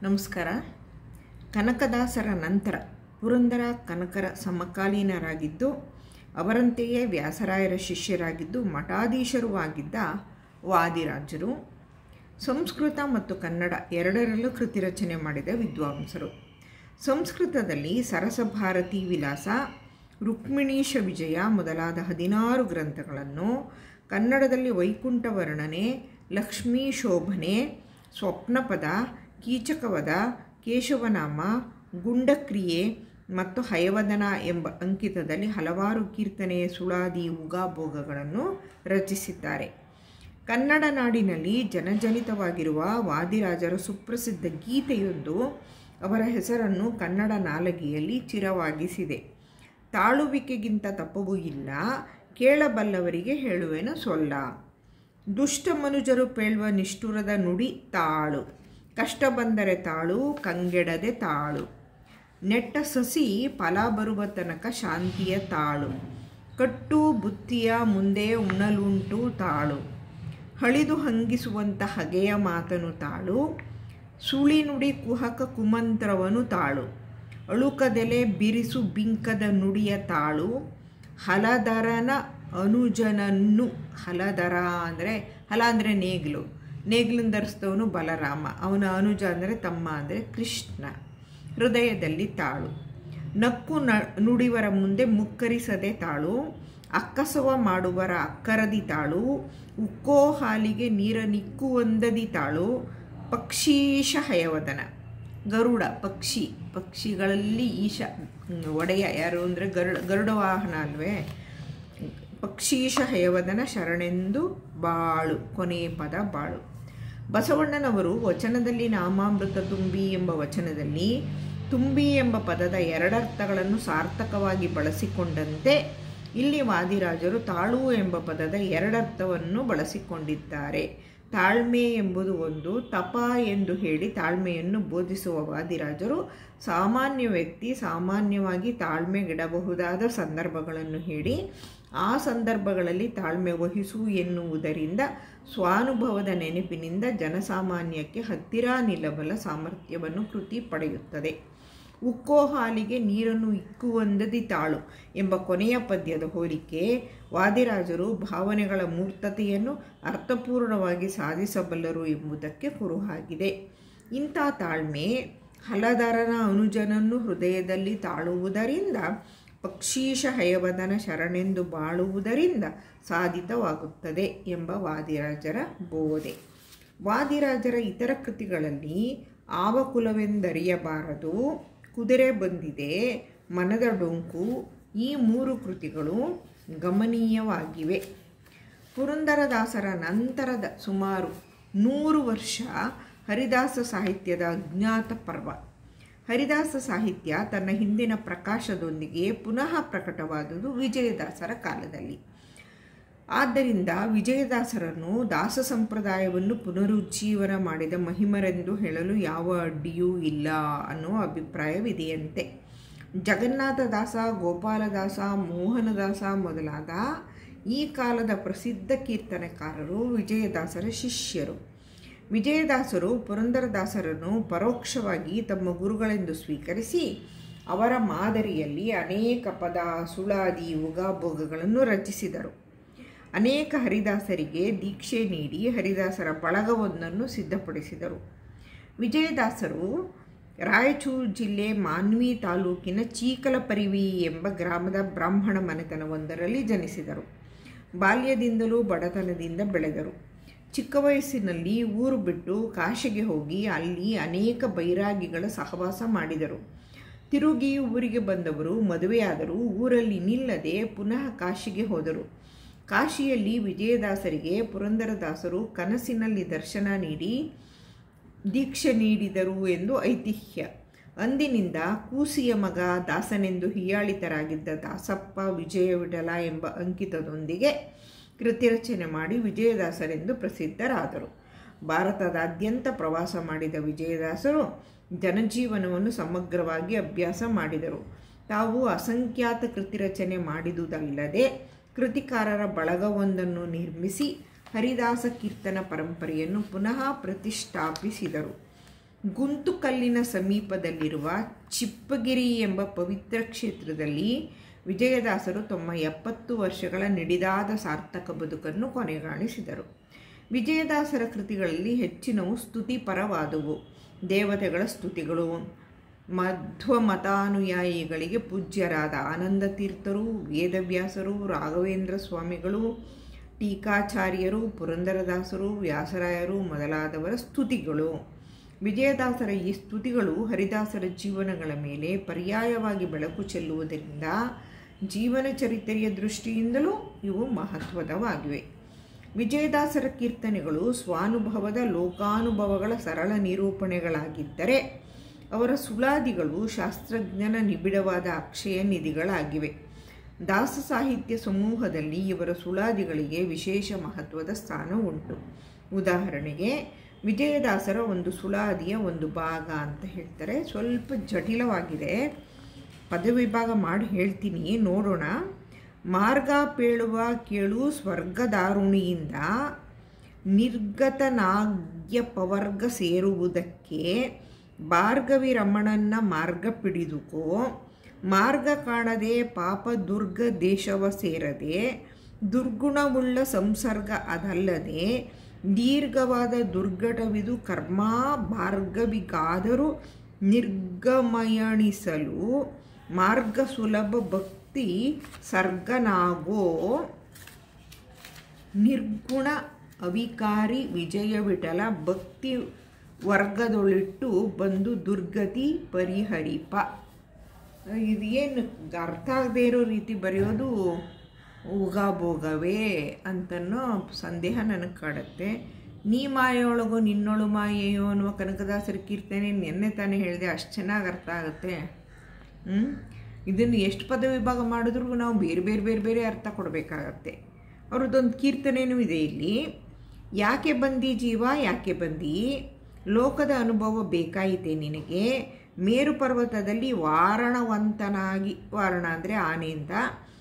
ನಮಸ್ಕಾರ ಕನಕದಾಸರ ನಂತರ ಪುರಂದರ ಕನಕರ ಸಮಕಾಲೀನರಾಗಿದ್ದು ಅವರಂತೆಯೇ ವ್ಯಾಸರಾಯರ ಶಿಷ್ಯರಾಗಿದ್ದು ಮಠಾಧೀಶರೂ ಆಗಿದ್ದ ವಾದಿರಾಜರು ಸಂಸ್ಕೃತ ಮತ್ತು ಕನ್ನಡ ಎರಡರಲ್ಲೂ ಕೃತಿ ರಚನೆ ಮಾಡಿದ ವಿದ್ವಾಂಸರು ಸಂಸ್ಕೃತದಲ್ಲಿ ಸರಸಭಾರತಿ ವಿಲಾಸ ರುಕ್ಮಿಣೀಶ ವಿಜಯ ಮೊದಲಾದ ಹದಿನಾರು ಗ್ರಂಥಗಳನ್ನು ಕನ್ನಡದಲ್ಲಿ ವೈಕುಂಠ ವರ್ಣನೆ ಲಕ್ಷ್ಮೀ ಶೋಭನೆ ಸ್ವಪ್ನಪದ ಕೀಚಕವದ ಕೇಶವನಾಮ ಗುಂಡಕ್ರಿಯೆ ಮತ್ತು ಹಯವದನ ಎಂಬ ಅಂಕಿತದಲ್ಲಿ ಹಲವಾರು ಕೀರ್ತನೆ ಸುಳಾದಿ ಉಗಾಭೋಗಗಳನ್ನು ರಚಿಸಿದ್ದಾರೆ ಕನ್ನಡ ನಾಡಿನಲ್ಲಿ ಜನಜನಿತವಾಗಿರುವ ವಾದಿರಾಜರ ಸುಪ್ರಸಿದ್ಧ ಗೀತೆಯೊಂದು ಅವರ ಹೆಸರನ್ನು ಕನ್ನಡ ನಾಲಗೆಯಲ್ಲಿ ಚಿರವಾಗಿಸಿದೆ ತಾಳುವಿಕೆಗಿಂತ ತಪ್ಪವೂ ಇಲ್ಲ ಕೇಳಬಲ್ಲವರಿಗೆ ಹೇಳುವೆನು ಸೊಲ್ಲ ದುಷ್ಟ ಮನುಜರು ಪೇಳುವ ನಿಷ್ಠುರದ ನುಡಿ ತಾಳು ಕಷ್ಟ ಬಂದರೆ ತಾಳು ಕಂಗೆಡದೆ ತಾಳು ನೆಟ್ಟ ಸಸಿ ಫಲ ಬರುವ ತನಕ ಶಾಂತಿಯ ತಾಳು ಕಟ್ಟು ಬುತ್ತಿಯ ಮುಂದೆ ಉಣಲುಂಟು ತಾಳು ಹಳಿದು ಹಂಗಿಸುವಂಥ ಹಗೆಯ ಮಾತನು ತಾಳು ಸುಳಿ ನುಡಿ ಕುಹಕ ಕುಮಂತ್ರವನು ತಾಳು ಅಳುಕದೆಲೆ ಬಿರಿಸು ಬಿಂಕದ ನುಡಿಯ ತಾಳು ಹಲದರನ ಅನುಜನನ್ನು ಹಲದರ ಅಂದರೆ ಹಲ ಅಂದರೆ ನೇಗಿಲು ನೇಗಿಲನ್ನು ಧರಿಸಿದವನು ಬಲರಾಮ ಅವನ ಅನುಜ ಅಂದರೆ ತಮ್ಮ ಅಂದರೆ ಕೃಷ್ಣ ಹೃದಯದಲ್ಲಿ ತಾಳು ನಕ್ಕು ನ ನುಡಿವರ ಮುಂದೆ ಮುಕ್ಕರಿಸದೆ ತಾಳು ಅಕ್ಕಸವ ಮಾಡುವರ ಅಕ್ಕರದಿ ತಾಳು ಉಕ್ಕೋ ಹಾಲಿಗೆ ನೀರ ನಿಕ್ಕುವಂದದಿ ತಾಳು ಪಕ್ಷೀಶ ಹಯವದನ ಗರುಡ ಪಕ್ಷಿ ಪಕ್ಷಿಗಳಲ್ಲಿ ಈಶ ಒಡೆಯ ಯಾರು ಅಂದರೆ ಗರುಡ ಗರುಡ ವಾಹನ ಅಲ್ವೇ ಪಕ್ಷೀಶ ಹಯವದನ ಶರಣೆಂದು ಬಾಳು ಕೊನೆಯ ಪದ ಬಾಳು ಬಸವಣ್ಣನವರು ವಚನದಲ್ಲಿ ನಾಮಾಮೃತ ತುಂಬಿ ಎಂಬ ವಚನದಲ್ಲಿ ತುಂಬಿ ಎಂಬ ಪದದ ಎರಡರ್ಥಗಳನ್ನು ಸಾರ್ಥಕವಾಗಿ ಬಳಸಿಕೊಂಡಂತೆ ಇಲ್ಲಿ ವಾದಿರಾಜರು ತಾಳು ಎಂಬ ಪದದ ಎರಡರ್ಥವನ್ನು ಬಳಸಿಕೊಂಡಿದ್ದಾರೆ ತಾಳ್ಮೆ ಎಂಬುದು ಒಂದು ತಪ ಎಂದು ಹೇಳಿ ತಾಳ್ಮೆಯನ್ನು ಬೋಧಿಸುವ ವಾದಿರಾಜರು ಸಾಮಾನ್ಯ ವ್ಯಕ್ತಿ ಸಾಮಾನ್ಯವಾಗಿ ತಾಳ್ಮೆಗಿಡಬಹುದಾದ ಸಂದರ್ಭಗಳನ್ನು ಹೇಳಿ ಆ ಸಂದರ್ಭಗಳಲ್ಲಿ ತಾಳ್ಮೆ ವಹಿಸು ಎನ್ನುವುದರಿಂದ ಸ್ವಾನುಭವದ ನೆನಪಿನಿಂದ ಜನಸಾಮಾನ್ಯಕ್ಕೆ ಹತ್ತಿರ ನಿಲ್ಲಬಲ್ಲ ಸಾಮರ್ಥ್ಯವನ್ನು ಕೃತಿ ಪಡೆಯುತ್ತದೆ ಉಕ್ಕೋ ಹಾಲಿಗೆ ನೀರನ್ನು ಇಕ್ಕುವಂದದಿ ತಾಳು ಎಂಬ ಕೊನೆಯ ಪದ್ಯದ ಹೋಲಿಕೆ ವಾದಿರಾಜರು ಭಾವನೆಗಳ ಮೂರ್ತತೆಯನ್ನು ಅರ್ಥಪೂರ್ಣವಾಗಿ ಸಾಧಿಸಬಲ್ಲರು ಎಂಬುದಕ್ಕೆ ಕುರುಹಾಗಿದೆ ಇಂಥ ತಾಳ್ಮೆ ಹಲದರನ ಅನುಜನನ್ನು ಹೃದಯದಲ್ಲಿ ತಾಳುವುದರಿಂದ ಪಕ್ಷೀಶ ಹಯವದನ ಶರಣೆಂದು ಬಾಳುವುದರಿಂದ ಸಾಧಿತವಾಗುತ್ತದೆ ಎಂಬ ವಾದಿರಾಜರ ಬೋಧೆ ವಾದಿರಾಜರ ಇತರ ಕೃತಿಗಳಲ್ಲಿ ಆವಕುಲವೆಂದರಿಯಬಾರದು ಕುದುರೆ ಬಂದಿದೆ ಮನದ ಡೊಂಕು ಈ ಮೂರು ಕೃತಿಗಳು ಗಮನೀಯವಾಗಿವೆ ಪುರಂದರದಾಸರ ನಂತರದ ಸುಮಾರು ನೂರು ವರ್ಷ ಹರಿದಾಸ ಸಾಹಿತ್ಯದ ಅಜ್ಞಾತ ಪರ್ವ ಹರಿದಾಸ ಸಾಹಿತ್ಯ ತನ್ನ ಹಿಂದಿನ ಪ್ರಕಾಶದೊಂದಿಗೆ ಪುನಃ ಪ್ರಕಟವಾದುದು ವಿಜಯದಾಸರ ಕಾಲದಲ್ಲಿ ಆದ್ದರಿಂದ ವಿಜಯದಾಸರನ್ನು ದಾಸ ಸಂಪ್ರದಾಯವನ್ನು ಪುನರುಜ್ಜೀವನ ಮಾಡಿದ ಮಹಿಮರೆಂದು ಹೇಳಲು ಯಾವ ಅಡ್ಡಿಯೂ ಇಲ್ಲ ಅನ್ನುವ ಅಭಿಪ್ರಾಯವಿದೆಯಂತೆ ಜಗನ್ನಾಥದಾಸ ಗೋಪಾಲದಾಸ ಮೋಹನದಾಸ ಮೊದಲಾದ ಈ ಕಾಲದ ಪ್ರಸಿದ್ಧ ಕೀರ್ತನೆಕಾರರು ವಿಜಯದಾಸರ ಶಿಷ್ಯರು ವಿಜಯದಾಸರು ಪುರಂದರದಾಸರನ್ನು ಪರೋಕ್ಷವಾಗಿ ತಮ್ಮ ಗುರುಗಳೆಂದು ಸ್ವೀಕರಿಸಿ ಅವರ ಮಾದರಿಯಲ್ಲಿ ಅನೇಕ ಪದ ಸುಳಾದಿ ಉಗಾಭೋಗಗಳನ್ನು ರಚಿಸಿದರು ಅನೇಕ ಹರಿದಾಸರಿಗೆ ದೀಕ್ಷೆ ನೀಡಿ ಹರಿದಾಸರ ಬಳಗವೊಂದನ್ನು ಸಿದ್ಧಪಡಿಸಿದರು ವಿಜಯದಾಸರು ರಾಯಚೂರು ಜಿಲ್ಲೆ ಮಾನ್ವಿ ತಾಲೂಕಿನ ಚೀಕಲಪರಿವಿ ಎಂಬ ಗ್ರಾಮದ ಬ್ರಾಹ್ಮಣ ಮನೆತನವೊಂದರಲ್ಲಿ ಜನಿಸಿದರು ಬಾಲ್ಯದಿಂದಲೂ ಬಡತನದಿಂದ ಬೆಳೆದರು ಚಿಕ್ಕ ವಯಸ್ಸಿನಲ್ಲಿ ಊರು ಬಿಟ್ಟು ಕಾಶಿಗೆ ಹೋಗಿ ಅಲ್ಲಿ ಅನೇಕ ಬೈರಾಗಿಗಳ ಸಹವಾಸ ಮಾಡಿದರು ತಿರುಗಿ ಊರಿಗೆ ಬಂದವರು ಮದುವೆಯಾದರು ಊರಲ್ಲಿ ನಿಲ್ಲದೆ ಪುನಃ ಕಾಶಿಗೆ ಹೋದರು ಕಾಶಿಯಲ್ಲಿ ವಿಜಯದಾಸರಿಗೆ ಪುರಂದರದಾಸರು ಕನಸಿನಲ್ಲಿ ದರ್ಶನ ನೀಡಿ ದೀಕ್ಷೆ ನೀಡಿದರು ಎಂದು ಐತಿಹ್ಯ ಅಂದಿನಿಂದ ಕೂಸಿಯ ಮಗ ದಾಸನೆಂದು ಹೀಯಾಳಿತರಾಗಿದ್ದ ದಾಸಪ್ಪ ವಿಜಯ ವಿಠಲ ಎಂಬ ಅಂಕಿತದೊಂದಿಗೆ ಕೃತಿ ರಚನೆ ಮಾಡಿ ವಿಜಯದಾಸರೆಂದು ಪ್ರಸಿದ್ಧರಾದರು ಭಾರತದಾದ್ಯಂತ ಪ್ರವಾಸ ಮಾಡಿದ ವಿಜಯದಾಸರು ಜನಜೀವನವನ್ನು ಸಮಗ್ರವಾಗಿ ಅಭ್ಯಾಸ ಮಾಡಿದರು ತಾವು ಅಸಂಖ್ಯಾತ ಕೃತಿ ರಚನೆ ಮಾಡಿದುದಲ್ಲದೆ ಕೃತಿಕಾರರ ಬಳಗವೊಂದನ್ನು ನಿರ್ಮಿಸಿ ಹರಿದಾಸ ಕೀರ್ತನ ಪರಂಪರೆಯನ್ನು ಪುನಃ ಪ್ರತಿಷ್ಠಾಪಿಸಿದರು ಗುಂತುಕಲ್ಲಿನ ಸಮೀಪದಲ್ಲಿರುವ ಚಿಪ್ಪಗಿರಿ ಎಂಬ ಪವಿತ್ರ ಕ್ಷೇತ್ರದಲ್ಲಿ ವಿಜಯದಾಸರು ತಮ್ಮ ಎಪ್ಪತ್ತು ವರ್ಷಗಳ ನಿಡಿದಾದ ಸಾರ್ಥಕ ಬದುಕನ್ನು ಕೊನೆಗಾಣಿಸಿದರು ವಿಜಯದಾಸರ ಕೃತಿಗಳಲ್ಲಿ ಹೆಚ್ಚಿನವು ಸ್ತುತಿಪರವಾದವು ದೇವತೆಗಳ ಸ್ತುತಿಗಳು ಮಧ್ವ ಮತಾನುಯಾಯಿಗಳಿಗೆ ಪೂಜ್ಯರಾದ ಆನಂದ ತೀರ್ಥರು ವೇದವ್ಯಾಸರು ರಾಘವೇಂದ್ರ ಸ್ವಾಮಿಗಳು ಟೀಕಾಚಾರ್ಯರು ಪುರಂದರದಾಸರು ವ್ಯಾಸರಾಯರು ಮೊದಲಾದವರ ಸ್ತುತಿಗಳು ವಿಜಯದಾಸರ ಈ ಸ್ತುತಿಗಳು ಹರಿದಾಸರ ಜೀವನಗಳ ಮೇಲೆ ಪರ್ಯಾಯವಾಗಿ ಬೆಳಕು ಚೆಲ್ಲುವುದರಿಂದ ಜೀವನ ಚರಿತ್ರೆಯ ದೃಷ್ಟಿಯಿಂದಲೂ ಇವು ಮಹತ್ವದವಾಗಿವೆ ವಿಜಯದಾಸರ ಕೀರ್ತನೆಗಳು ಸ್ವಾನುಭವದ ಲೋಕಾನುಭವಗಳ ಸರಳ ನಿರೂಪಣೆಗಳಾಗಿದ್ದರೆ ಅವರ ಸುಳಾದಿಗಳು ಶಾಸ್ತ್ರಜ್ಞನ ನಿಬಿಡವಾದ ಅಕ್ಷಯ ನಿಧಿಗಳಾಗಿವೆ ದಾಸ ಸಾಹಿತ್ಯ ಸಮೂಹದಲ್ಲಿ ಇವರ ಸುಳಾದಿಗಳಿಗೆ ವಿಶೇಷ ಮಹತ್ವದ ಸ್ಥಾನ ಉಂಟು ಉದಾಹರಣೆಗೆ ವಿಜಯದಾಸರ ಒಂದು ಸುಳಾದಿಯ ಒಂದು ಭಾಗ ಅಂತ ಹೇಳ್ತಾರೆ ಸ್ವಲ್ಪ ಜಟಿಲವಾಗಿದೆ ಪದವಿಭಾಗ ಮಾಡಿ ಹೇಳ್ತೀನಿ ನೋಡೋಣ ಮಾರ್ಗ ಪೇಳುವ ಕೇಳು ಸ್ವರ್ಗದಾರುಣಿಯಿಂದ ನಿರ್ಗತನಾಗ್ಯ ಪವರ್ಗ ಸೇರುವುದಕ್ಕೆ ಭಾರ್ಗವಿ ರಮಣನ್ನ ಮಾರ್ಗ ಪಿಡಿದುಕೋ ಮಾರ್ಗ ಕಾಣದೆ ಪಾಪ ದುರ್ಗ ದೇಶವ ಸೇರದೆ ದುರ್ಗುಣವುಳ್ಳ ಸಂಸರ್ಗ ಅದಲ್ಲದೆ ದೀರ್ಘವಾದ ದುರ್ಘಟವಿದು ಕರ್ಮ ಭಾರ್ಗವಿಗಾದರೂ ನಿರ್ಗಮಯಣಿಸಲು ಮಾರ್ಗ ಸುಲಭ ಭಕ್ತಿ ಸರ್ಗನಾಗೋ ನಿರ್ಗುಣ ಅವಿಕಾರಿ ವಿಜಯ ವಿಠಲ ಭಕ್ತಿ ವರ್ಗದೊಳಿಟ್ಟು ಬಂದು ದುರ್ಗತಿ ಪರಿಹರಿಪ ಇದು ಏನು ಅರ್ಥ ಆಗದೇ ಇರೋ ರೀತಿ ಬರೆಯೋದು ಉಗಾಬೋಗವೇ ಅಂತನೋ ಸಂದೇಹ ನನಗೆ ಕಾಡುತ್ತೆ ನೀ ಮಾಯೊಳಗೋ ನಿನ್ನೊಳು ಮಾಯೆಯೋ ಅನ್ನುವ ಕನಕದಾಸರ ಕೀರ್ತನೆ ನೆನ್ನೆ ತಾನೇ ಹೇಳಿದೆ ಅಷ್ಟು ಚೆನ್ನಾಗಿ ಅರ್ಥ ಆಗುತ್ತೆ ಹ್ಞೂ ಇದನ್ನು ಎಷ್ಟು ಪದ ವಿಭಾಗ ಮಾಡಿದ್ರೂ ನಾವು ಬೇರೆ ಬೇರೆ ಬೇರೆ ಬೇರೆ ಅರ್ಥ ಕೊಡಬೇಕಾಗತ್ತೆ ಅವ್ರದ್ದೊಂದು ಕೀರ್ತನೆಯೂ ಇದೆ ಇಲ್ಲಿ ಯಾಕೆ ಬಂದಿ ಜೀವ ಯಾಕೆ ಬಂದಿ ಲೋಕದ ಅನುಭವ ಬೇಕಾಯಿತೆ ನಿನಗೆ ಮೇರು ಪರ್ವತದಲ್ಲಿ ವಾರಣವಂತನಾಗಿ ವಾರಣ ಅಂದರೆ ಆನೆಯಿಂದ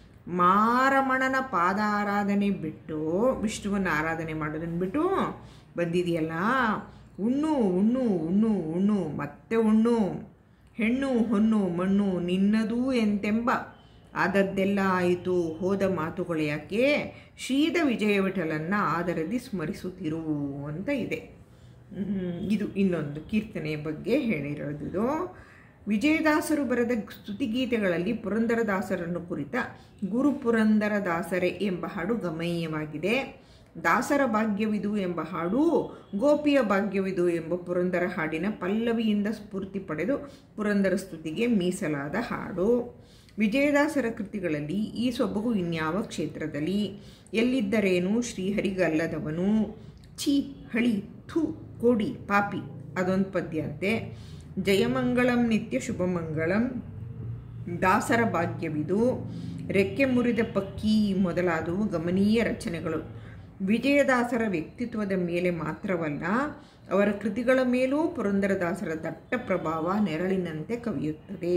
ಮಾರಮಣನ ಪಾದ ಆರಾಧನೆ ಬಿಟ್ಟು ವಿಷ್ಣುವನ್ನು ಆರಾಧನೆ ಮಾಡೋದನ್ನು ಬಿಟ್ಟು ಬಂದಿದೆಯಲ್ಲ ಉಣ್ಣು ಉಣ್ಣು ಉಣ್ಣು ಉಣ್ಣು ಮತ್ತೆ ಉಣ್ಣು ಹೆಣ್ಣು ಹೊನ್ನು ಮಣ್ಣು ನಿನ್ನದೂ ಎಂತೆಂಬ ಆದದ್ದೆಲ್ಲ ಆಯಿತು ಹೋದ ಮಾತುಗಳು ಯಾಕೆ ಶ್ರೀದ ವಿಜಯ ವಿಠಲನ್ನ ಆದರದಿ ಸ್ಮರಿಸುತ್ತಿರು ಅಂತ ಇದೆ ಇದು ಇನ್ನೊಂದು ಕೀರ್ತನೆಯ ಬಗ್ಗೆ ಹೇಳಿರೋದು ವಿಜಯದಾಸರು ಬರೆದ ಸ್ತುತಿಗೀತೆಗಳಲ್ಲಿ ಪುರಂದರದಾಸರನ್ನು ಕುರಿತ ಗುರು ಪುರಂದರದಾಸರೇ ಎಂಬ ಹಾಡು ಗಮನೀಯವಾಗಿದೆ ದಾಸರ ಭಾಗ್ಯವಿದು ಎಂಬ ಹಾಡು ಗೋಪಿಯ ಭಾಗ್ಯವಿದು ಎಂಬ ಪುರಂದರ ಹಾಡಿನ ಪಲ್ಲವಿಯಿಂದ ಸ್ಫೂರ್ತಿ ಪಡೆದು ಪುರಂದರ ಸ್ತುತಿಗೆ ಮೀಸಲಾದ ಹಾಡು ವಿಜಯದಾಸರ ಕೃತಿಗಳಲ್ಲಿ ಈ ಸೊಬಗು ಇನ್ಯಾವ ಕ್ಷೇತ್ರದಲ್ಲಿ ಎಲ್ಲಿದ್ದರೇನು ಶ್ರೀಹರಿಗಲ್ಲದವನು ಛೀ ಹಳಿ ಥು ಕೋಡಿ ಪಾಪಿ ಅದೊಂದು ಪದ್ಯ ಅಂತೆ ಜಯಮಂಗಳಂ ನಿತ್ಯ ಶುಭಮಂಗಳಂ ದಾಸರ ಭಾಗ್ಯವಿದು ರೆಕ್ಕೆ ಮುರಿದ ಪಕ್ಕಿ ಮೊದಲಾದವು ಗಮನೀಯ ರಚನೆಗಳು ವಿಜಯದಾಸರ ವ್ಯಕ್ತಿತ್ವದ ಮೇಲೆ ಮಾತ್ರವಲ್ಲ ಅವರ ಕೃತಿಗಳ ಮೇಲೂ ಪುರಂದರದಾಸರ ದಟ್ಟ ಪ್ರಭಾವ ನೆರಳಿನಂತೆ ಕವಿಯುತ್ತದೆ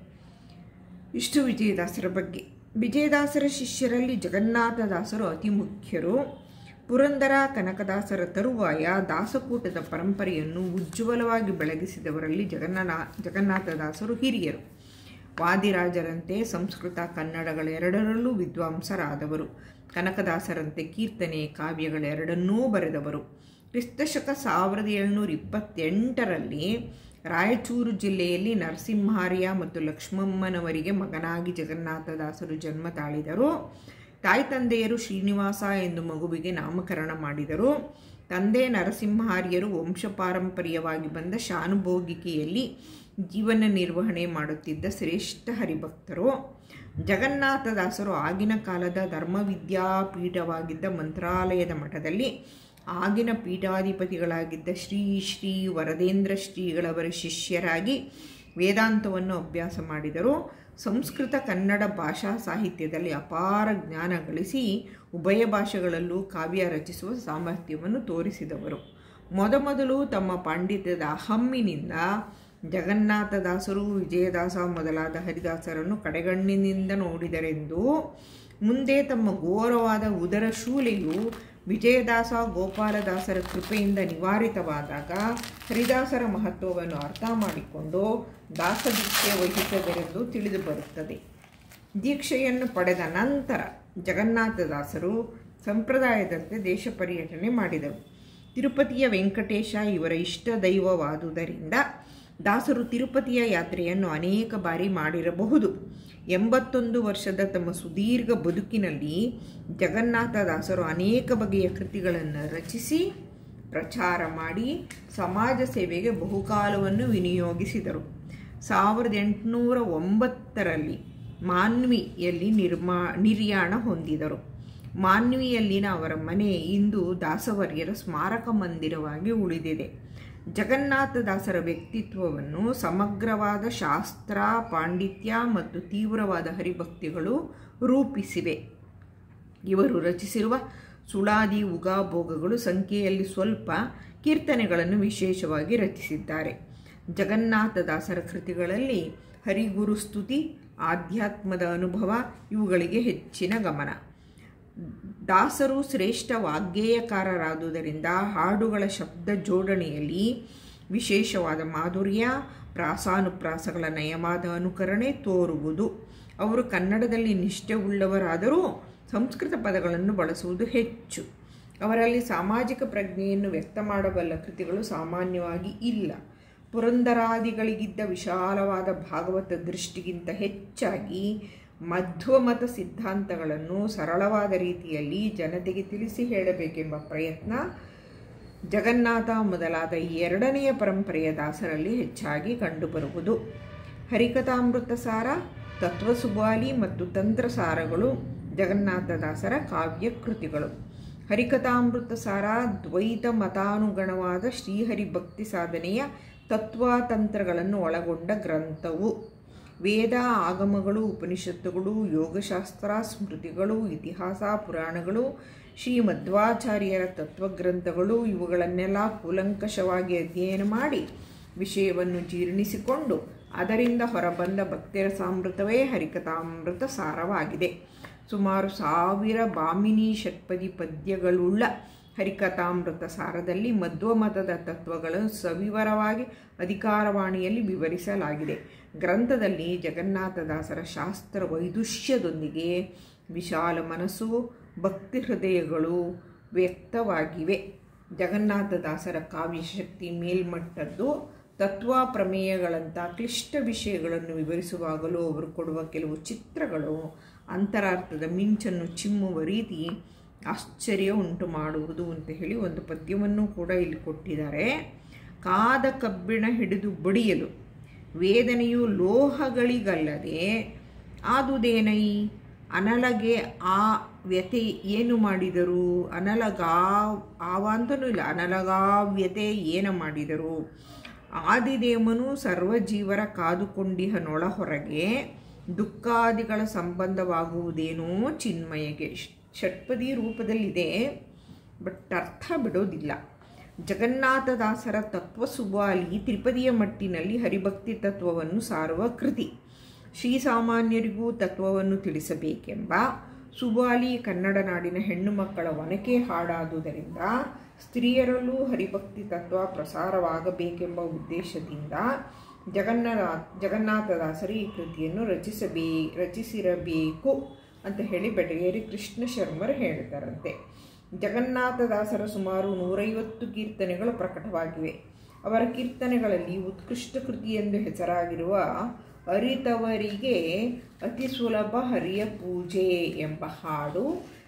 ಇಷ್ಟು ವಿಜಯದಾಸರ ಬಗ್ಗೆ ವಿಜಯದಾಸರ ಶಿಷ್ಯರಲ್ಲಿ ಜಗನ್ನಾಥದಾಸರು ಅತಿ ಮುಖ್ಯರು ಪುರಂದರ ಕನಕದಾಸರ ತರುವಾಯ ದಾಸಕೂಟದ ಪರಂಪರೆಯನ್ನು ಉಜ್ವಲವಾಗಿ ಬೆಳಗಿಸಿದವರಲ್ಲಿ ಜಗನ್ನನಾ ಜಗನ್ನಾಥದಾಸರು ಹಿರಿಯರು ವಾದಿರಾಜರಂತೆ ಸಂಸ್ಕೃತ ಕನ್ನಡಗಳೆರಡರಲ್ಲೂ ವಿದ್ವಾಂಸರಾದವರು ಕನಕದಾಸರಂತೆ ಕೀರ್ತನೆ ಕಾವ್ಯಗಳೆರಡನ್ನೂ ಬರೆದವರು ಕ್ರಿಸ್ತಶಕ ಸಾವಿರದ ಏಳ್ನೂರ ಇಪ್ಪತ್ತೆಂಟರಲ್ಲಿ ರಾಯಚೂರು ಜಿಲ್ಲೆಯಲ್ಲಿ ನರಸಿಂಹಾರ್ಯ ಮತ್ತು ಲಕ್ಷ್ಮಮ್ಮನವರಿಗೆ ಮಗನಾಗಿ ಜಗನ್ನಾಥದಾಸರು ಜನ್ಮ ತಾಳಿದರು ತಾಯಿ ತಂದೆಯರು ಶ್ರೀನಿವಾಸ ಎಂದು ಮಗುವಿಗೆ ನಾಮಕರಣ ಮಾಡಿದರು ತಂದೆ ನರಸಿಂಹಾರ್ಯರು ವಂಶ ಪಾರಂಪರ್ಯವಾಗಿ ಬಂದ ಶಾನುಭೋಗಿಕೆಯಲ್ಲಿ ಜೀವನ ನಿರ್ವಹಣೆ ಮಾಡುತ್ತಿದ್ದ ಶ್ರೇಷ್ಠ ಹರಿಭಕ್ತರು ಜಗನ್ನಾಥದಾಸರು ಆಗಿನ ಕಾಲದ ಧರ್ಮವಿದ್ಯಾಪೀಠವಾಗಿದ್ದ ಮಂತ್ರಾಲಯದ ಮಠದಲ್ಲಿ ಆಗಿನ ಪೀಠಾಧಿಪತಿಗಳಾಗಿದ್ದ ಶ್ರೀ ಶ್ರೀ ವರದೇಂದ್ರ ಶ್ರೀಗಳವರ ಶಿಷ್ಯರಾಗಿ ವೇದಾಂತವನ್ನು ಅಭ್ಯಾಸ ಮಾಡಿದರು ಸಂಸ್ಕೃತ ಕನ್ನಡ ಭಾಷಾ ಸಾಹಿತ್ಯದಲ್ಲಿ ಅಪಾರ ಜ್ಞಾನ ಗಳಿಸಿ ಉಭಯ ಭಾಷೆಗಳಲ್ಲೂ ಕಾವ್ಯ ರಚಿಸುವ ಸಾಮರ್ಥ್ಯವನ್ನು ತೋರಿಸಿದವರು ಮೊದಮೊದಲು ತಮ್ಮ ಪಾಂಡಿತ್ಯದ ಹಮ್ಮಿನಿಂದ ಜಗನ್ನಾಥದಾಸರು ವಿಜಯದಾಸ ಮೊದಲಾದ ಹರಿದಾಸರನ್ನು ಕಡೆಗಣ್ಣಿನಿಂದ ನೋಡಿದರೆಂದು ಮುಂದೆ ತಮ್ಮ ಘೋರವಾದ ಉದರ ಶೂಲೆಯು ವಿಜಯದಾಸ ಗೋಪಾಲದಾಸರ ಕೃಪೆಯಿಂದ ನಿವಾರಿತವಾದಾಗ ಹರಿದಾಸರ ಮಹತ್ವವನ್ನು ಅರ್ಥ ಮಾಡಿಕೊಂಡು ದಾಸದೀಕ್ಷೆ ವಹಿಸದರೆಂದು ತಿಳಿದು ಬರುತ್ತದೆ ದೀಕ್ಷೆಯನ್ನು ಪಡೆದ ನಂತರ ಜಗನ್ನಾಥದಾಸರು ಸಂಪ್ರದಾಯದಂತೆ ದೇಶ ಪರ್ಯಟನೆ ಮಾಡಿದರು ತಿರುಪತಿಯ ವೆಂಕಟೇಶ ಇವರ ಇಷ್ಟ ದೈವವಾದುದರಿಂದ ದಾಸರು ತಿರುಪತಿಯ ಯಾತ್ರೆಯನ್ನು ಅನೇಕ ಬಾರಿ ಮಾಡಿರಬಹುದು ಎಂಬತ್ತೊಂದು ವರ್ಷದ ತಮ್ಮ ಸುದೀರ್ಘ ಬದುಕಿನಲ್ಲಿ ಜಗನ್ನಾಥದಾಸರು ಅನೇಕ ಬಗೆಯ ಕೃತಿಗಳನ್ನು ರಚಿಸಿ ಪ್ರಚಾರ ಮಾಡಿ ಸಮಾಜ ಸೇವೆಗೆ ಬಹುಕಾಲವನ್ನು ವಿನಿಯೋಗಿಸಿದರು ಸಾವಿರದ ಎಂಟುನೂರ ಒಂಬತ್ತರಲ್ಲಿ ಮಾನ್ವಿಯಲ್ಲಿ ನಿರ್ಮಾ ನಿರ್ಯಾಣ ಹೊಂದಿದರು ಮಾನ್ವಿಯಲ್ಲಿನ ಅವರ ಮನೆ ಇಂದು ದಾಸವರ್ಯರ ಸ್ಮಾರಕ ಮಂದಿರವಾಗಿ ಉಳಿದಿದೆ ಜಗನ್ನಾಥದಾಸರ ವ್ಯಕ್ತಿತ್ವವನ್ನು ಸಮಗ್ರವಾದ ಶಾಸ್ತ್ರ ಪಾಂಡಿತ್ಯ ಮತ್ತು ತೀವ್ರವಾದ ಹರಿಭಕ್ತಿಗಳು ರೂಪಿಸಿವೆ ಇವರು ರಚಿಸಿರುವ ಸುಳಾದಿ ಉಗಾಭೋಗಗಳು ಸಂಖ್ಯೆಯಲ್ಲಿ ಸ್ವಲ್ಪ ಕೀರ್ತನೆಗಳನ್ನು ವಿಶೇಷವಾಗಿ ರಚಿಸಿದ್ದಾರೆ ಜಗನ್ನಾಥದಾಸರ ಕೃತಿಗಳಲ್ಲಿ ಹರಿಗುರು ಸ್ತುತಿ ಆಧ್ಯಾತ್ಮದ ಅನುಭವ ಇವುಗಳಿಗೆ ಹೆಚ್ಚಿನ ಗಮನ ದಾಸರು ಶ್ರೇಷ್ಠ ವಾಗ್ಗೇಯಕಾರರಾದುದರಿಂದ ಹಾಡುಗಳ ಶಬ್ದ ಜೋಡಣೆಯಲ್ಲಿ ವಿಶೇಷವಾದ ಮಾಧುರ್ಯ ಪ್ರಾಸಾನುಪ್ರಾಸಗಳ ನಯವಾದ ಅನುಕರಣೆ ತೋರುವುದು ಅವರು ಕನ್ನಡದಲ್ಲಿ ನಿಷ್ಠೆ ಉಳ್ಳವರಾದರೂ ಸಂಸ್ಕೃತ ಪದಗಳನ್ನು ಬಳಸುವುದು ಹೆಚ್ಚು ಅವರಲ್ಲಿ ಸಾಮಾಜಿಕ ಪ್ರಜ್ಞೆಯನ್ನು ವ್ಯಕ್ತ ಮಾಡಬಲ್ಲ ಕೃತಿಗಳು ಸಾಮಾನ್ಯವಾಗಿ ಇಲ್ಲ ಪುರಂದರಾದಿಗಳಿಗಿದ್ದ ವಿಶಾಲವಾದ ಭಾಗವತ ದೃಷ್ಟಿಗಿಂತ ಹೆಚ್ಚಾಗಿ ಮಧ್ವಮತ ಸಿದ್ಧಾಂತಗಳನ್ನು ಸರಳವಾದ ರೀತಿಯಲ್ಲಿ ಜನತೆಗೆ ತಿಳಿಸಿ ಹೇಳಬೇಕೆಂಬ ಪ್ರಯತ್ನ ಜಗನ್ನಾಥ ಮೊದಲಾದ ಎರಡನೆಯ ಪರಂಪರೆಯ ದಾಸರಲ್ಲಿ ಹೆಚ್ಚಾಗಿ ಕಂಡುಬರುವುದು ಹರಿಕಥಾಮೃತ ಸಾರ ತತ್ವಸುಬಾಲಿ ಮತ್ತು ತಂತ್ರಸಾರಗಳು ಜಗನ್ನಾಥದಾಸರ ಕಾವ್ಯ ಕೃತಿಗಳು ಹರಿಕಥಾಮೃತ ಸಾರ ದ್ವೈತ ಮತಾನುಗಣವಾದ ಶ್ರೀಹರಿ ಭಕ್ತಿ ಸಾಧನೆಯ ತತ್ವಾತಂತ್ರಗಳನ್ನು ಒಳಗೊಂಡ ಗ್ರಂಥವು ವೇದ ಆಗಮಗಳು ಉಪನಿಷತ್ತುಗಳು ಯೋಗಶಾಸ್ತ್ರ ಸ್ಮೃತಿಗಳು ಇತಿಹಾಸ ಪುರಾಣಗಳು ಶ್ರೀ ಮಧ್ವಾಚಾರ್ಯರ ತತ್ವಗ್ರಂಥಗಳು ಇವುಗಳನ್ನೆಲ್ಲ ಕೂಲಂಕಷವಾಗಿ ಅಧ್ಯಯನ ಮಾಡಿ ವಿಷಯವನ್ನು ಜೀರ್ಣಿಸಿಕೊಂಡು ಅದರಿಂದ ಹೊರಬಂದ ಭಕ್ತಿರಸಾಮೃತವೇ ಹರಿಕಥಾಮೃತ ಸಾರವಾಗಿದೆ ಸುಮಾರು ಸಾವಿರ ಬಾಮಿನಿ ಷಟ್ಪದಿ ಪದ್ಯಗಳುಳ್ಳ ಹರಿಕಥಾಮೃತ ಸಾರದಲ್ಲಿ ಮಧ್ವಮತದ ತತ್ವಗಳನ್ನು ಸವಿವರವಾಗಿ ಅಧಿಕಾರವಾಣಿಯಲ್ಲಿ ವಿವರಿಸಲಾಗಿದೆ ಗ್ರಂಥದಲ್ಲಿ ಜಗನ್ನಾಥದಾಸರ ಶಾಸ್ತ್ರ ವೈದುಷ್ಯದೊಂದಿಗೆ ವಿಶಾಲ ಮನಸ್ಸು ಭಕ್ತಿ ಹೃದಯಗಳು ವ್ಯಕ್ತವಾಗಿವೆ ಜಗನ್ನಾಥದಾಸರ ಕಾವ್ಯಶಕ್ತಿ ಮೇಲ್ಮಟ್ಟದ್ದು ತತ್ವ ಪ್ರಮೇಯಗಳಂಥ ಕ್ಲಿಷ್ಟ ವಿಷಯಗಳನ್ನು ವಿವರಿಸುವಾಗಲೂ ಅವರು ಕೊಡುವ ಕೆಲವು ಚಿತ್ರಗಳು ಅಂತರಾರ್ಥದ ಮಿಂಚನ್ನು ಚಿಮ್ಮುವ ರೀತಿ ಆಶ್ಚರ್ಯ ಉಂಟು ಮಾಡುವುದು ಅಂತ ಹೇಳಿ ಒಂದು ಪದ್ಯವನ್ನು ಕೂಡ ಇಲ್ಲಿ ಕೊಟ್ಟಿದ್ದಾರೆ ಕಾದ ಕಬ್ಬಿಣ ಹಿಡಿದು ಬಡಿಯಲು ವೇದನೆಯು ಲೋಹಗಳಿಗಲ್ಲದೆ ಆದುದೇನೈ ಅನಲಗೆ ಆ ವ್ಯತೆ ಏನು ಮಾಡಿದರು ಅನಲಗಾ ಆವ ಅಂತಲೂ ಇಲ್ಲ ಅನಲಗಾವ್ಯತೆ ಏನು ಮಾಡಿದರು ಆದಿದೇವನು ಸರ್ವಜೀವರ ಕಾದುಕೊಂಡಿಹನೊಳ ಹೊರಗೆ ದುಃಖಾದಿಗಳ ಸಂಬಂಧವಾಗುವುದೇನೋ ಚಿನ್ಮಯಗೆ ಷಟ್ಪದಿ ರೂಪದಲ್ಲಿದೆ ಬಟ್ ಅರ್ಥ ಬಿಡೋದಿಲ್ಲ ಜಗನ್ನಾಥದಾಸರ ತತ್ವ ಸುಬಾಲಿ ತ್ರಿಪದಿಯ ಮಟ್ಟಿನಲ್ಲಿ ಹರಿಭಕ್ತಿ ತತ್ವವನ್ನು ಸಾರುವ ಕೃತಿ ಶ್ರೀಸಾಮಾನ್ಯರಿಗೂ ತತ್ವವನ್ನು ತಿಳಿಸಬೇಕೆಂಬ ಸುಬಾಲಿ ಕನ್ನಡ ನಾಡಿನ ಹೆಣ್ಣು ಮಕ್ಕಳ ಒನಕೆ ಹಾಡಾದುದರಿಂದ ಸ್ತ್ರೀಯರಲ್ಲೂ ಹರಿಭಕ್ತಿ ತತ್ವ ಪ್ರಸಾರವಾಗಬೇಕೆಂಬ ಉದ್ದೇಶದಿಂದ ಜಗನ್ನಾಥ ಜಗನ್ನಾಥದಾಸರು ಈ ಕೃತಿಯನ್ನು ರಚಿಸಬೇ ರಚಿಸಿರಬೇಕು ಅಂತ ಹೇಳಿ ಬೆಟಗೇರಿ ಕೃಷ್ಣ ಶರ್ಮರು ಹೇಳ್ತಾರಂತೆ ಜಗನ್ನಾಥದಾಸರ ಸುಮಾರು ನೂರೈವತ್ತು ಕೀರ್ತನೆಗಳು ಪ್ರಕಟವಾಗಿವೆ ಅವರ ಕೀರ್ತನೆಗಳಲ್ಲಿ ಉತ್ಕೃಷ್ಟ ಕೃತಿ ಎಂದು ಹೆಸರಾಗಿರುವ ಅರಿತವರಿಗೆ ಅತಿ ಸುಲಭ ಹರಿಯ ಪೂಜೆ ಎಂಬ ಹಾಡು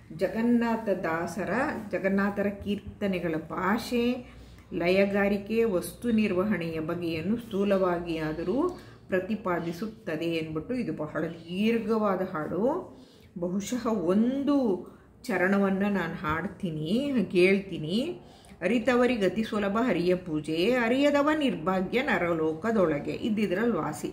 ಜಗನ್ನಾಥದಾಸರ ಜಗನ್ನಾಥರ ಕೀರ್ತನೆಗಳ ಭಾಷೆ ಲಯಗಾರಿಕೆ ವಸ್ತು ನಿರ್ವಹಣೆಯ ಬಗೆಯನ್ನು ಸ್ಥೂಲವಾಗಿ ಆದರೂ ಪ್ರತಿಪಾದಿಸುತ್ತದೆ ಎಂದ್ಬಿಟ್ಟು ಇದು ಬಹಳ ದೀರ್ಘವಾದ ಹಾಡು ಬಹುಶಃ ಒಂದು ಚರಣವನ್ನು ನಾನು ಹಾಡ್ತೀನಿ ಕೇಳ್ತೀನಿ ಅರಿತವರಿಗೆ ಅತಿ ಸುಲಭ ಹರಿಯ ಪೂಜೆ ಅರಿಯದವ ನಿರ್ಭಾಗ್ಯ ನರಲೋಕದೊಳಗೆ ಇದ್ದಿದ್ರಲ್ಲಿ ವಾಸಿ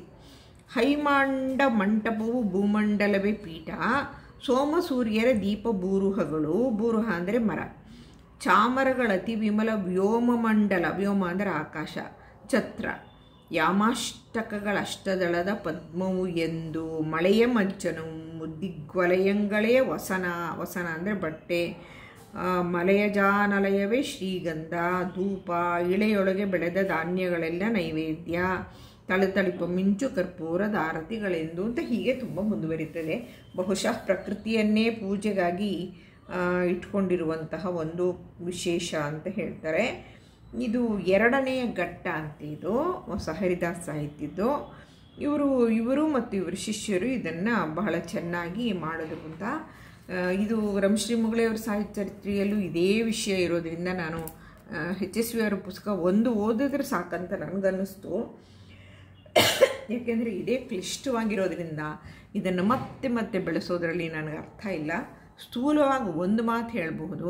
ಹೈಮಾಂಡ ಮಂಟಪವು ಭೂಮಂಡಲವೇ ಪೀಠ ಸೋಮ ಸೂರ್ಯರ ದೀಪ ಬೂರುಹಗಳು ಬೂರುಹ ಅಂದರೆ ಮರ ಚಾಮರಗಳ ಅತಿ ವಿಮಲ ವ್ಯೋಮ ಮಂಡಲ ವ್ಯೋಮ ಅಂದರೆ ಆಕಾಶ ಛತ್ರ ಯಾಮಾಷ್ಟಕಗಳ ಅಷ್ಟದಳದ ಪದ್ಮವು ಎಂದು ಮಳೆಯ ಮಂಚನವು ದಿಗ್ವಲಯಗಳೇ ವಸನ ವಸನ ಅಂದರೆ ಬಟ್ಟೆ ಆ, ಮಲಯಜಾನಲಯವೇ ಶ್ರೀಗಂಧ ಧೂಪ ಇಳೆಯೊಳಗೆ ಬೆಳೆದ ಧಾನ್ಯಗಳೆಲ್ಲ ನೈವೇದ್ಯ ತಳತಳಿಪ ಮಿಂಚು ಕರ್ಪೂರದ ಆರತಿಗಳೆಂದು ಅಂತ ಹೀಗೆ ತುಂಬ ಮುಂದುವರಿತದೆ ಬಹುಶಃ ಪ್ರಕೃತಿಯನ್ನೇ ಪೂಜೆಗಾಗಿ ಆ, ಇಟ್ಕೊಂಡಿರುವಂತಹ ಒಂದು ವಿಶೇಷ ಅಂತ ಹೇಳ್ತಾರೆ ಇದು ಎರಡನೆಯ ಘಟ್ಟ ಅಂತ ಇದು ಹೊಸ ಹರಿದಾಸ್ ಸಾಹಿತ್ಯದ್ದು ಇವರು ಇವರು ಮತ್ತು ಇವರ ಶಿಷ್ಯರು ಇದನ್ನು ಬಹಳ ಚೆನ್ನಾಗಿ ಮಾಡೋದು ಅಂತ ಆ, ಇದು ರಮಶ್ರೀ ಮುಗಳೇವರ ಸಾಹಿತ್ಯ ಚರಿತ್ರೆಯಲ್ಲೂ ಇದೇ ವಿಷಯ ಇರೋದ್ರಿಂದ ನಾನು ಎಚ್ ಎಸ್ ವಿ ಅವರ ಪುಸ್ತಕ ಒಂದು ಓದಿದ್ರೆ ಸಾಕಂತ ನನಗನ್ನಿಸ್ತು ಯಾಕೆಂದರೆ ಇದೇ ಕ್ಲಿಷ್ಟವಾಗಿರೋದ್ರಿಂದ ಇದನ್ನು ಮತ್ತೆ ಮತ್ತೆ ಬೆಳೆಸೋದ್ರಲ್ಲಿ ನನಗೆ ಅರ್ಥ ಇಲ್ಲ ಸ್ಥೂಲವಾಗಿ ಒಂದು ಮಾತು ಹೇಳಬಹುದು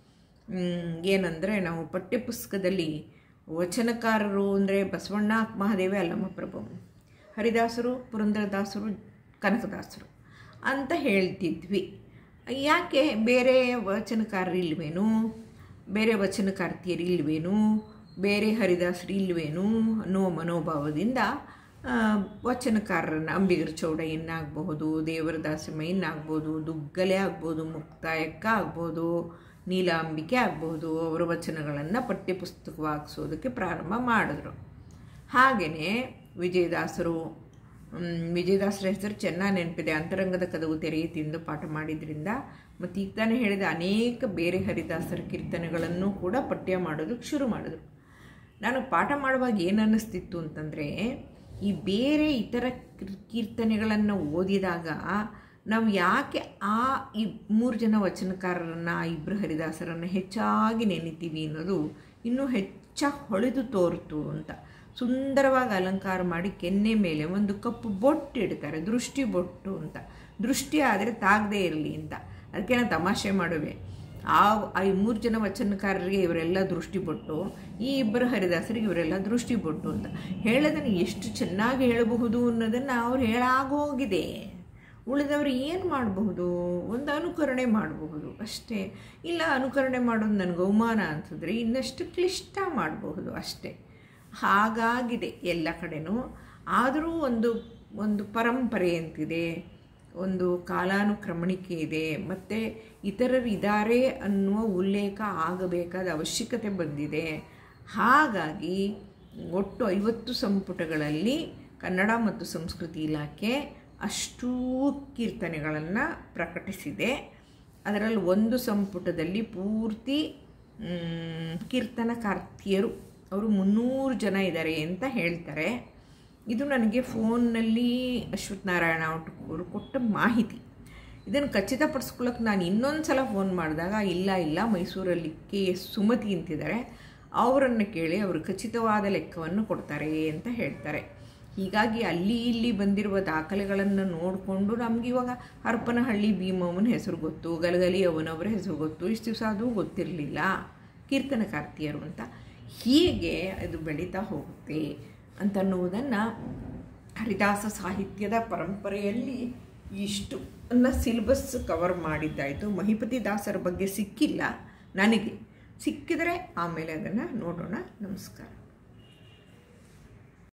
ಏನಂದರೆ ನಾವು ಪಠ್ಯಪುಸ್ತಕದಲ್ಲಿ ವಚನಕಾರರು ಅಂದರೆ ಬಸವಣ್ಣ ಮಹಾದೇವಿ ಅಲ್ಲಮ್ಮ ಪ್ರಭು ಹರಿದಾಸರು ಪುರಂದರದಾಸರು ಕನಕದಾಸರು ಅಂತ ಹೇಳ್ತಿದ್ವಿ ಯಾಕೆ ಬೇರೆ ವಚನಕಾರರು ಇಲ್ವೇನು ಬೇರೆ ವಚನಕಾರ್ತಿಯರು ಇಲ್ವೇನು ಬೇರೆ ಹರಿದಾಸರು ಇಲ್ವೇನು ಅನ್ನುವ ಮನೋಭಾವದಿಂದ ಆ, ವಚನಕಾರರನ್ನು ಅಂಬಿಗರ ಚೌಡಯ್ಯನ್ನಾಗಬಹುದು ದೇವರದಾಸಿಮಯ್ಯನ್ನಾಗ್ಬೋದು ದುಗ್ಗಲೆ ಆಗ್ಬೋದು ಮುಕ್ತಾಯಕ್ಕ ಆಗ್ಬೋದು ನೀಲಾಂಬಿಕೆ ಆಗ್ಬೋದು ಅವರ ವಚನಗಳನ್ನು ಪಠ್ಯಪುಸ್ತಕವಾಗಿಸೋದಕ್ಕೆ ಪ್ರಾರಂಭ ಮಾಡಿದ್ರು ಹಾಗೆಯೇ ವಿಜಯದಾಸರು ಮ್, ವಿಜಯದಾಸರ ಹೆಸರು ಚೆನ್ನಾಗಿ ನೆನಪಿದೆ ಅಂತರಂಗದ ಕದವು ತೆರೆಯಿತೆಂದು ಪಾಠ ಮಾಡಿದ್ರಿಂದ ಮತ್ತು ಈಗ ತಾನೇ ಹೇಳಿದ ಅನೇಕ ಬೇರೆ ಹರಿದಾಸರ ಕೀರ್ತನೆಗಳನ್ನು ಕೂಡ ಪಠ್ಯ ಮಾಡೋದಕ್ಕೆ ಶುರು ಮಾಡಿದ್ರು ನಾನು ಪಾಠ ಮಾಡುವಾಗ ಏನು ಅನ್ನಿಸ್ತಿತ್ತು ಅಂತಂದರೆ ಈ ಬೇರೆ ಇತರ ಕೀರ್- ಕೀರ್ತನೆಗಳನ್ನು ಓದಿದಾಗ ನಾವು ಯಾಕೆ ಆ ಈ ಮೂರು ಜನ ವಚನಕಾರರನ್ನು ಆ ಇಬ್ಬರು ಹರಿದಾಸರನ್ನು ಹೆಚ್ಚಾಗಿ ನೆನಿತೀವಿ ಅನ್ನೋದು ಇನ್ನೂ ಹೆಚ್ಚಾಗಿ ಹೊಳೆದು ತೋರ್ತು ಅಂತ ಸುಂದರವಾಗಿ ಅಲಂಕಾರ ಮಾಡಿ ಕೆನ್ನೆ ಮೇಲೆ ಒಂದು ಕಪ್ಪು ಬೊಟ್ಟು ಇಡ್ತಾರೆ ದೃಷ್ಟಿ ಬೊಟ್ಟು ಅಂತ ದೃಷ್ಟಿ ಆದರೆ ತಾಗದೇ ಇರಲಿ ಅಂತ ಅದಕ್ಕೆ ನಾನು ತಮಾಷೆ ಮಾಡುವೆ ಆ ಆ ಈ ಮೂರು ಜನ ವಚನಕಾರರಿಗೆ ಇವರೆಲ್ಲ ದೃಷ್ಟಿ ಬೊಟ್ಟು ಈ ಇಬ್ಬರು ಹರಿದಾಸರಿಗೆ ಇವರೆಲ್ಲ ದೃಷ್ಟಿ ಬೊಟ್ಟು ಅಂತ ಹೇಳೋದನ್ನು ಎಷ್ಟು ಚೆನ್ನಾಗಿ ಹೇಳಬಹುದು ಅನ್ನೋದನ್ನು ಅವ್ರು ಹೇಳಾಗೋಗಿದೆ ಉಳಿದವರು ಏನು ಮಾಡಬಹುದು ಒಂದು ಅನುಕರಣೆ ಮಾಡಬಹುದು ಅಷ್ಟೇ ಇಲ್ಲ ಅನುಕರಣೆ ಮಾಡೋದು ನನಗೆ ಅವಮಾನ ಅಂತಂದರೆ ಇನ್ನಷ್ಟು ಕ್ಲಿಷ್ಟ ಮಾಡಬಹುದು ಅಷ್ಟೇ ಹಾಗಾಗಿದೆ ಎಲ್ಲ ಕಡೆನೂ ಆದರೂ ಒಂದು ಒಂದು ಪರಂಪರೆ ಅಂತಿದೆ ಒಂದು ಕಾಲಾನುಕ್ರಮಣಿಕೆ ಇದೆ ಮತ್ತು ಇತರರು ಇದ್ದಾರೆ ಅನ್ನುವ ಉಲ್ಲೇಖ ಆಗಬೇಕಾದ ಅವಶ್ಯಕತೆ ಬಂದಿದೆ ಹಾಗಾಗಿ ಒಟ್ಟು ಐವತ್ತು ಸಂಪುಟಗಳಲ್ಲಿ ಕನ್ನಡ ಮತ್ತು ಸಂಸ್ಕೃತಿ ಇಲಾಖೆ ಅಷ್ಟೂ ಕೀರ್ತನೆಗಳನ್ನು ಪ್ರಕಟಿಸಿದೆ ಅದರಲ್ಲಿ ಒಂದು ಸಂಪುಟದಲ್ಲಿ ಪೂರ್ತಿ ಮ್, ಕೀರ್ತನಕಾರ್ತಿಯರು ಅವರು ಮುನ್ನೂರು ಜನ ಇದ್ದಾರೆ ಅಂತ ಹೇಳ್ತಾರೆ ಇದು ನನಗೆ ಫೋನ್ನಲ್ಲಿ ಅಶ್ವಥ್ ನಾರಾಯಣ ಅವರು ಕೊಟ್ಟ ಮಾಹಿತಿ ಇದನ್ನು ಖಚಿತಪಡಿಸ್ಕೊಳ್ಳೋಕೆ ನಾನು ಇನ್ನೊಂದು ಸಲ ಫೋನ್ ಮಾಡಿದಾಗ ಇಲ್ಲ ಇಲ್ಲ ಮೈಸೂರಲ್ಲಿ ಕೆ ಎಸ್ ಸುಮತಿ ಅಂತಿದ್ದಾರೆ ಅವರನ್ನು ಕೇಳಿ ಅವರು ಖಚಿತವಾದ ಲೆಕ್ಕವನ್ನು ಕೊಡ್ತಾರೆ ಅಂತ ಹೇಳ್ತಾರೆ ಹೀಗಾಗಿ ಅಲ್ಲಿ ಇಲ್ಲಿ ಬಂದಿರುವ ದಾಖಲೆಗಳನ್ನು ನೋಡಿಕೊಂಡು ನಮ್ಗೆ ಇವಾಗ ಹರಪನಹಳ್ಳಿ ಭೀಮಮ್ಮನ ಹೆಸರು ಗೊತ್ತು ಗಲಗಲಿ ಅವನವರ ಹೆಸರು ಗೊತ್ತು ಇಷ್ಟು ದಿವಸ ಅದು ಗೊತ್ತಿರಲಿಲ್ಲ ಕೀರ್ತನಕಾರ್ತಿಯರು ಅಂತ ಹೀಗೆ ಅದು ಬೆಳೀತಾ ಹೋಗುತ್ತೆ ಅಂತನ್ನುವುದನ್ನು ಹರಿದಾಸ ಸಾಹಿತ್ಯದ ಪರಂಪರೆಯಲ್ಲಿ ಇಷ್ಟು ಅನ್ನ ಸಿಲೆಬಸ್ ಕವರ್ ಮಾಡಿದ್ದಾಯಿತು ಮಹಿಪತಿ ದಾಸರ ಬಗ್ಗೆ ಸಿಕ್ಕಿಲ್ಲ ನನಗೆ ಸಿಕ್ಕಿದರೆ ಆಮೇಲೆ ಅದನ್ನು ನೋಡೋಣ ನಮಸ್ಕಾರ